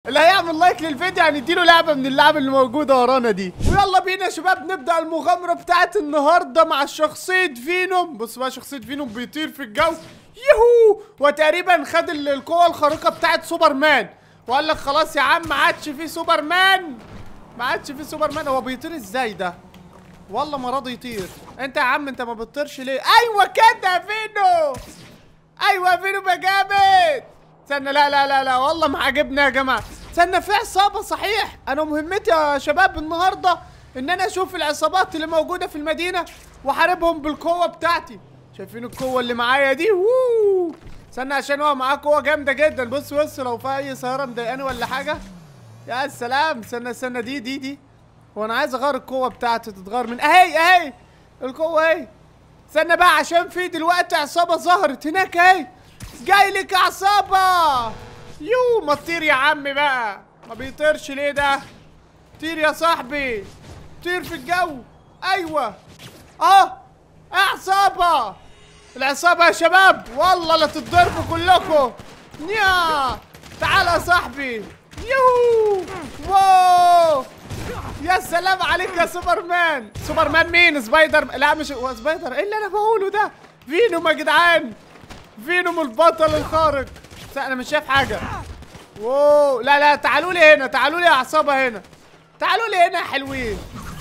اللي هيعمل لايك للفيديو هنديله لعبه من اللعب اللي موجوده ورانا دي ويلا بينا يا شباب نبدا المغامره بتاعت النهارده مع شخصيه فينوم بص بقى شخصيه فينوم بيطير في الجو يهو وتقريبا خد ال- القوه الخارقه بتاعت سوبرمان وقال لك خلاص يا عم ما عادش في سوبرمان ما عادش في سوبرمان هو بيطير ازاي ده والله ما راضي يطير انت يا عم انت ما بتطيرش ليه ايوه كده يا فينو ايوه فينو بقى جامد استنى لا لا لا لا والله ما عجبني يا جماعه استنى في عصابه صحيح انا مهمتي يا شباب النهارده ان انا اشوف العصابات اللي موجوده في المدينه واحاربهم بالقوه بتاعتي شايفين القوه اللي معايا دي ووو استنى عشان هو معاه قوه جامده جدا بص بص لو في اي سياره مضايقاني ولا حاجه يا سلام استنى استنى دي دي دي هو انا عايز اغير القوه بتاعتي تتغير من اهي اهي القوه اهي استنى بقى عشان في دلوقتي عصابه ظهرت هناك اهي جاي لك عصابه يو ما تطير يا عم بقى ما بيطيرش ليه ده طير يا صاحبي طير في الجو ايوه اه عصابه العصابه يا شباب والله لا تتضربوا كلكم يا تعال يا صاحبي يوهو واو يا سلام عليك يا سوبرمان سوبرمان مين سبايدر لا مش هو سبايدر ايه اللي انا بقوله ده فينوم يا جدعان فينوم البطل الخارق بس انا مش شايف حاجه واو لا لا تعالوا لي هنا تعالوا لي يا عصابه هنا تعالوا لي هنا يا حلوين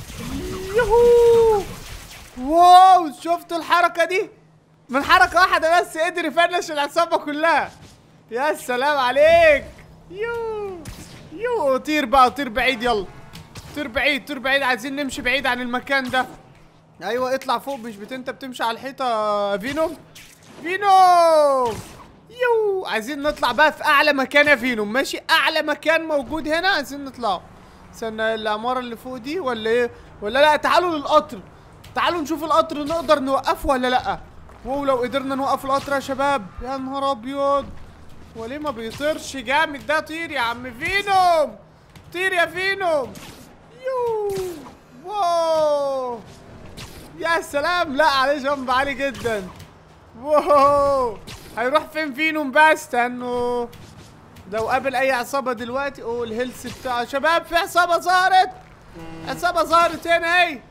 يوهو واو شفتوا الحركه دي من حركه واحده بس قدر يفنش العصابه كلها يا سلام عليك يو يو طير بقى طير بعيد يلا طير بعيد طير بعيد عايزين نمشي بعيد عن المكان ده ايوه اطلع فوق مش بت انت بتمشي على الحيطه يا فينوم فينوم يو عايزين نطلع بقى في اعلى مكان يا فينوم ماشي اعلى مكان موجود هنا عايزين نطلعه استنى العماره اللي فوق دي ولا ايه ولا لا تعالوا للقطر تعالوا نشوف القطر نقدر نوقفه ولا لا واو لو قدرنا نوقف القطر يا شباب يا نهار ابيض هو ليه ما بيطيرش جامد ده طير يا عم فينوم طير يا فينوم يو واو يا سلام لا عليه جنب عالي جدا واو هيروح فين فينوم بقى استنوا لو قابل اي عصابه دلوقتي اوه الهيلث بتاع شباب في عصابه ظهرت عصابه ظهرت هنا اهي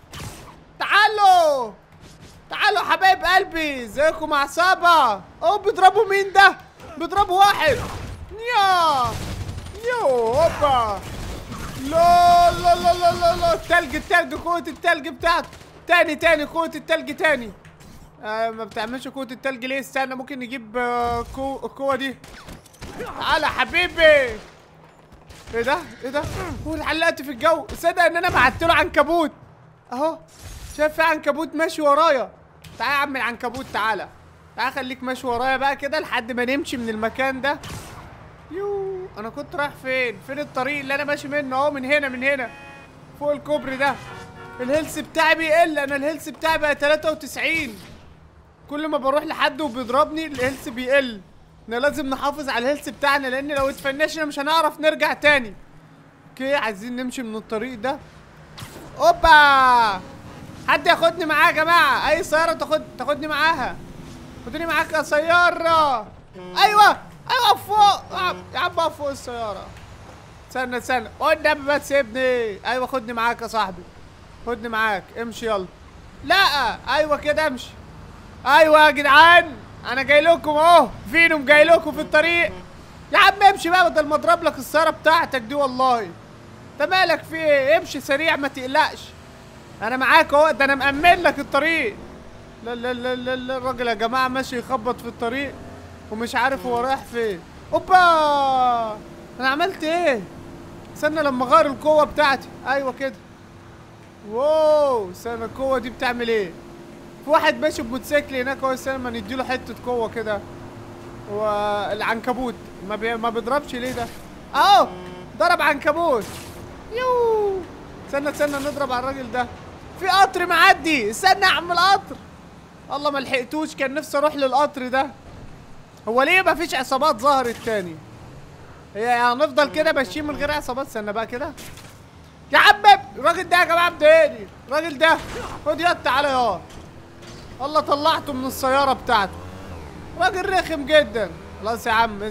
تعالوا تعالوا حبايب قلبي ازيكم عصابه اوه بيضربوا مين ده بيضربوا واحد يا يو هوبا لا لا لا لا لا لا التلج التلج قوة التلج بتاعته تاني تاني قوة التلج تاني آه ما بتعملش قوة التلج ليه استنى ممكن نجيب آه قو- القوة دي تعالى حبيبي ايه ده ايه ده هو اتعلقت في الجو صدق ان انا بعت له عنكبوت اهو شايف في عنكبوت ماشي ورايا تعالى يا عم العنكبوت تعالى تعالى خليك ماشي ورايا بقى كده لحد ما نمشي من المكان ده يو انا كنت رايح فين فين الطريق اللي انا ماشي منه اهو من هنا من هنا فوق الكوبري ده الهيلث بتاعي بيقل انا الهيلث بتاعي بقى 93 كل ما بروح لحد وبيضربني الهيلث بيقل احنا لازم نحافظ على الهيلث بتاعنا لان لو اتفنشنا مش هنعرف نرجع تاني اوكي عايزين نمشي من الطريق ده اوبا حد ياخدني معاه يا جماعه اي سياره تاخد تاخدني معاها خدني معاك يا سياره ايوه ايوه فوق آه، يا عم اقف فوق السياره استنى استنى قدام ما تسيبني ايوه خدني معاك يا صاحبي خدني معاك امشي يلا لا ايوه كده امشي ايوه يا جدعان انا جاي لكم اهو فينوم جاي لكم في الطريق يا عم امشي بقى بدل ما اضرب لك السياره بتاعتك دي والله انت مالك في ايه امشي سريع ما تقلقش انا معاك اهو ده انا مأمن لك الطريق لا لا لا لا, لا الراجل يا جماعه ماشي يخبط في الطريق ومش عارف هو رايح فين اوبا انا عملت ايه استنى لما اغير القوه بتاعتي ايوه كده واو استنى القوه دي بتعمل ايه في واحد ماشي بموتوسيكل هناك اهو استنى ما نديله حته قوه كده والعنكبوت ما بي... ما بيضربش ليه ده اهو ضرب عنكبوت يو استنى استنى نضرب على الراجل ده في قطر معدي استنى يا عم القطر الله ما لحقتوش كان نفسي اروح للقطر ده هو ليه ما فيش عصابات ظهرت تاني هي هنفضل كده ماشيين من غير عصابات استنى بقى كده يا عم الراجل ده يا جماعه مضايقني الراجل ده خد يد تعالى يا الله طلعته من السياره بتاعته راجل رخم جدا خلاص يا عم انزل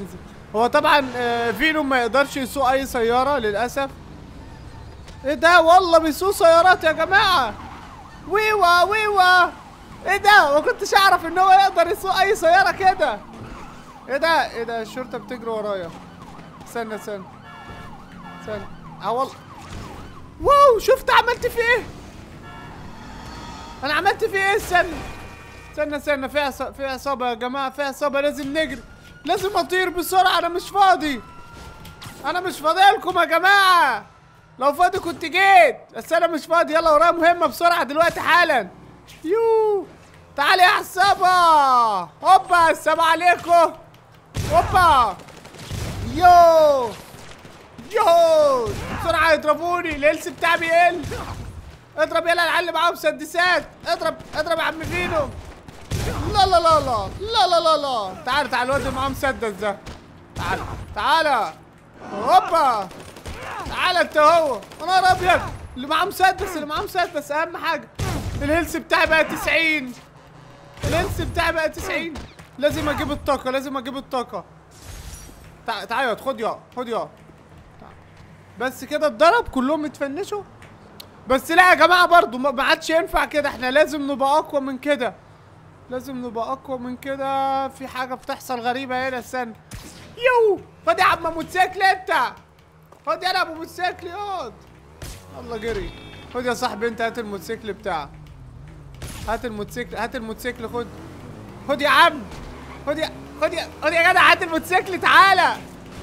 هو طبعا آه، فينوم ما يقدرش يسوق اي سياره للاسف ايه ده والله بيسوق سيارات يا جماعه ويوا ويوا ايه ده ما كنتش اعرف ان هو يقدر يسوق اي سياره كده ايه ده ايه ده الشرطه بتجري ورايا استنى استنى استنى اه والله واو شفت عملت فيه ايه انا عملت فيه ايه استنى استنى استنى في عصا- في عصابه يا جماعه في عصابه لازم نجري لازم اطير بسرعه انا مش فاضي انا مش فاضي لكم يا جماعه لو فاضي كنت جيت بس انا مش فاضي يلا ورايا مهمه بسرعه دلوقتي حالا يو تعالي يا عصابه هوبا السلام عليكم هوبا يو يو بسرعه يضربوني الهيلث بتاعي بيقل اضرب يلا العيال اللي معاهم مسدسات اضرب اضرب يا عم فينو لا لا لا لا لا لا لا لا تعال تعال الواد اللي معاه مسدس ده تعال تعال هوبا تعال انت هو انا ابيض اللي معاه مسدس اللي معاه مسدس اهم حاجه الهيلث بتاعي بقى 90 الهيلث بتاعي بقى 90 لازم اجيب الطاقه لازم اجيب الطاقه تع- تعال يا خد يا خد يا تعال. بس كده اتضرب كلهم اتفنشوا بس لا يا جماعه برضو ما ما عادش ينفع كده احنا لازم نبقى اقوى من كده لازم نبقى اقوى من كده في حاجه بتحصل غريبه هنا استنى يو خد يا عم موتوسيكل انت خد يا ابو موتوسيكل ياض الله جري خد يا صاحبي انت هات الموتوسيكل بتاعك هات الموتوسيكل هات الموتوسيكل خد خد يا عم خد يا خد يا خد يا جدع هات الموتوسيكل تعالى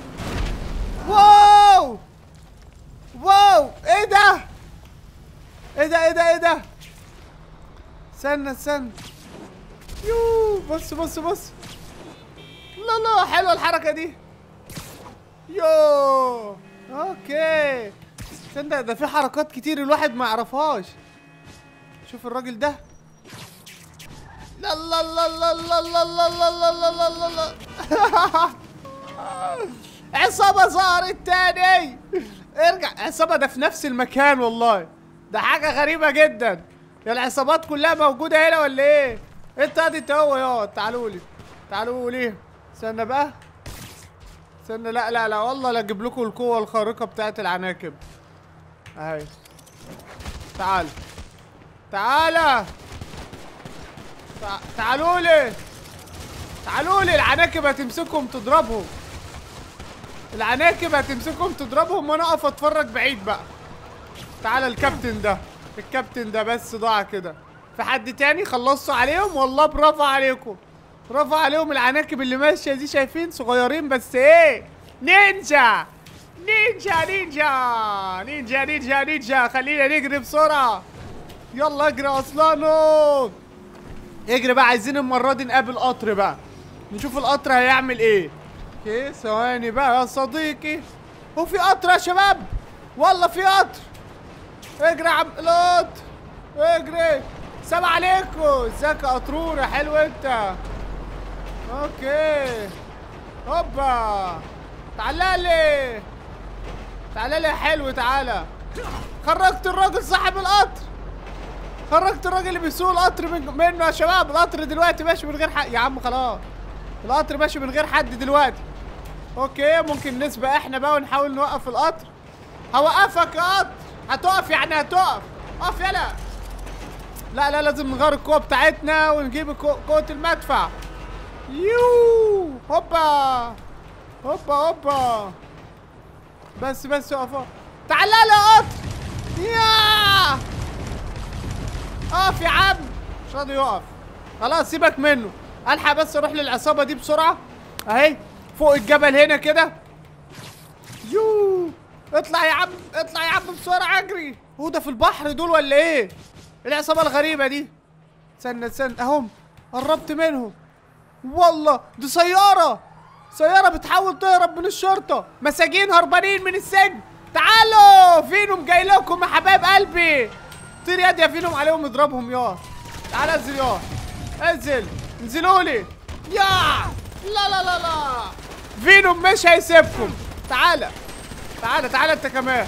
واو واو ايه ده ايه ده ايه ده ايه ده استنى استنى يو بص بص بص لا لا حلوه الحركه دي يو اوكي استنى ده في حركات كتير الواحد ما يعرفهاش شوف الراجل ده لا لا لا لا لا لا لا لا لا لا لا لا لا عصابة ظهرت تاني ارجع عصابة ده في نفس المكان والله ده حاجة غريبة جدا يا العصابات كلها موجودة هنا ولا ايه؟ انت ادي انت هو يا تعالوا لي تعالوا لي استنى بقى استنى لا لا لا والله لا اجيب لكم القوة الخارقة بتاعت العناكب اهي تعال تعالى تع- تعالوا لي تعالوا لي العناكب هتمسكهم تضربهم العناكب هتمسكهم تضربهم وانا اقف اتفرج بعيد بقى تعالى الكابتن ده الكابتن ده بس ضاع كده في حد تاني خلصتوا عليهم والله برافو عليكم برافو عليهم العناكب اللي ماشيه دي شايفين صغيرين بس ايه نينجا نينجا نينجا نينجا نينجا نينجا خلينا نجري بسرعه يلا اجري يا اصلانو اجري بقى عايزين المره دي نقابل قطر بقى نشوف القطر هيعمل ايه اوكي ثواني بقى يا صديقي هو في قطر يا شباب والله في قطر اجري يا عم القطر اجري سلام عليكم ازيك يا قطرورة حلو انت اوكي هوبا تعالى لي تعالى لي يا حلو تعالى خرجت الراجل صاحب القطر خرجت الراجل اللي بيسوق القطر من منه يا شباب القطر دلوقتي ماشي من غير حد يا عم خلاص القطر ماشي من غير حد دلوقتي اوكي ممكن نسبق احنا بقى ونحاول نوقف القطر هوقفك يا قطر هتقف يعني هتقف اقف يلا لا لا لازم نغير القوة بتاعتنا ونجيب القو- قوة المدفع يو هوبا هوبا هوبا بس بس اقف اقف. تعالى لي يا قطر يا اقف يا عم مش راضي يقف خلاص سيبك منه الحق بس اروح للعصابه دي بسرعه اهي فوق الجبل هنا كده يو اطلع يا عم اطلع يا عم بسرعه اجري هو ده في البحر دول ولا ايه العصابه الغريبه دي استنى استنى اهم قربت منهم والله دي سياره سياره بتحاول تهرب من الشرطه مساجين هربانين من السجن تعالوا فينهم جاي لكم يا حبايب قلبي طير يد يا فينهم عليهم اضربهم يا تعال انزل يا انزل انزلوا لي يا لا لا لا لا فينوم مش هيسيبكم تعالى تعالى تعالى انت كمان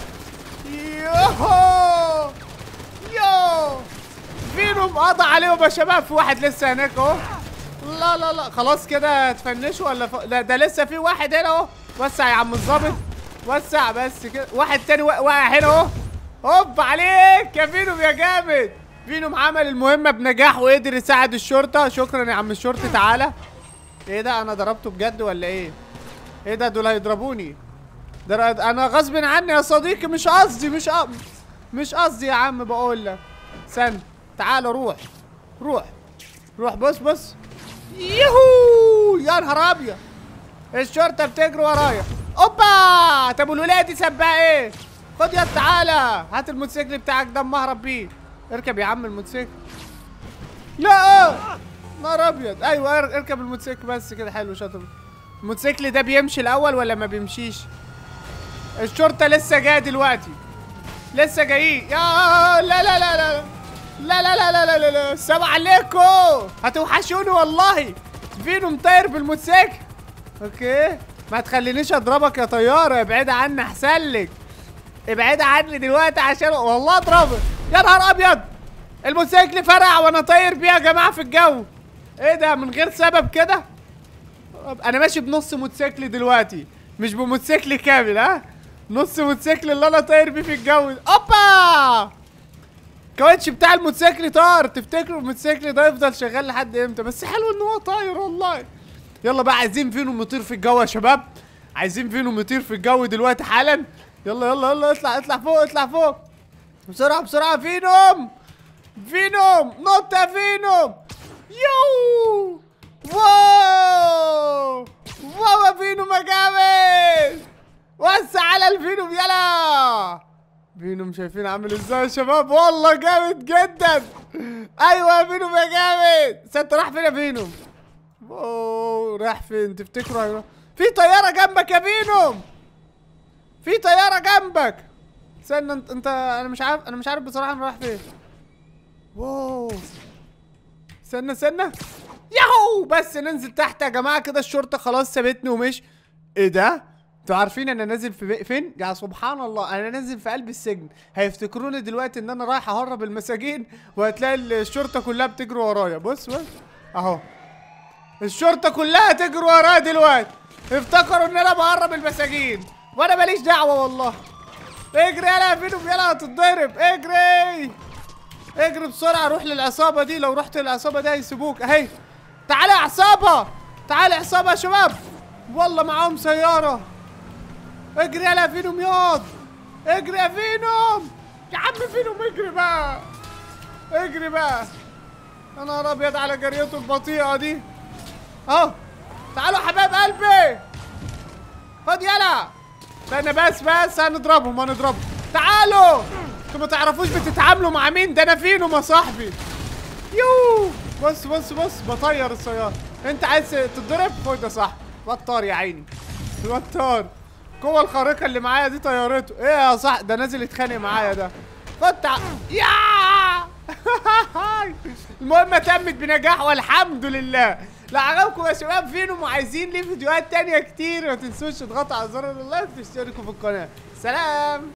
يوهو يو فينوم قضى عليهم يا شباب في واحد لسه هناك اهو لا لا لا خلاص كده تفنشوا ولا ف... لا ده لسه في واحد هنا اهو وسع يا عم الظابط وسع بس كده واحد تاني وا- واقع هنا اهو هوب عليك يا فينوم يا جامد فينوم عمل المهمة بنجاح وقدر يساعد الشرطة شكرا يا عم الشرطة تعالى ايه ده انا ضربته بجد ولا ايه ايه ده دول هيضربوني ده ر- انا غصب عني يا صديقي مش قصدي مش قصدي مش قصدي يا عم بقول لك استنى تعال روح روح روح بص بص يهو يا نهار ابيض الشرطه بتجري ورايا اوبا طب والولايه دي سباها ايه خد يا تعالى هات الموتوسيكل بتاعك ده أما اهرب بيه اركب يا عم الموتوسيكل لا نهار ابيض ايوه ار- اركب الموتوسيكل بس كده حلو شاطر الموتوسيكل ده بيمشي الاول ولا ما بيمشيش الشرطه لسه جايه دلوقتي لسه جايين يا لا لا لا لا لا لا لا لا لا لا لا السلام عليكم هتوحشوني والله فينو مطير بالموتوسيكل اوكي ما تخلينيش اضربك يا طياره ابعد عني احسن لك ابعد عني دلوقتي عشان والله اضربك يا نهار ابيض الموتوسيكل فرع وانا طاير بيه يا جماعه في الجو ايه ده من غير سبب كده انا ماشي بنص موتوسيكل دلوقتي مش بموتوسيكل كامل ها نص موتوسيكل اللي انا طاير بيه في الجو اوبا الكاوتش بتاع الموتوسيكل طار تفتكروا الموتوسيكل ده يفضل شغال لحد امتى بس حلو ان هو طاير والله يلا بقى عايزين فينوم يطير في الجو يا شباب عايزين فينوم يطير في الجو دلوقتي حالا يلا يلا يلا اطلع اطلع فوق اطلع فوق بسرعه بسرعه فينوم فينوم نط يا فينوم يو واو واو يا فينوم يا جامد وسع على الفينوم يلا فينوم شايفين عامل ازاي يا شباب والله جامد جدا ايوه يا فينوم يا جامد ست راح فين يا فينوم اوه راح فين تفتكروا هيروح في طياره جنبك يا فينوم في طياره جنبك استنى انت, انت انا مش عارف انا مش عارف بصراحه انا رايح فين واو استنى استنى ياهو بس ننزل تحت يا جماعه كده الشرطه خلاص سابتني ومش ايه ده انتوا عارفين انا نازل في بي- فين يا سبحان الله انا نازل في قلب السجن هيفتكروني دلوقتي ان انا رايح اهرب المساجين وهتلاقي الشرطه كلها بتجري ورايا بص بص اهو الشرطه كلها تجري ورايا دلوقتي افتكروا ان انا بهرب المساجين وانا ماليش دعوه والله اجري يلا يا فينوم يلا هتتضرب اجري اجري بسرعه روح للعصابه دي لو رحت للعصابه دي هيسيبوك اهي تعالى يا عصابه تعالى يا عصابه يا شباب والله معاهم سياره اجري يلا يا فينوم ياض اجري يا فينوم يا عم فينوم اجري بقى اجري بقى يا نهار ابيض على جريته البطيئه دي اهو تعالوا حبايب قلبي خد يلا استنى بس بس هنضربهم هنضربهم تعالوا انتوا ما تعرفوش بتتعاملوا مع مين ده انا فينهم يا صاحبي يو بص بص بص بطير السيارة انت عايز تتضرب خد يا صاحبي بطار يا عيني بطار القوة الخارقة اللي معايا دي طيارته ايه يا صاحبي ده نازل يتخانق معايا ده خد تع... يا المهمة تمت بنجاح والحمد لله لا عجبكم يا شباب فينهم وعايزين ليه فيديوهات تانية كتير ما تنسوش تضغطوا على زر اللايك وتشتركوا في القناة سلام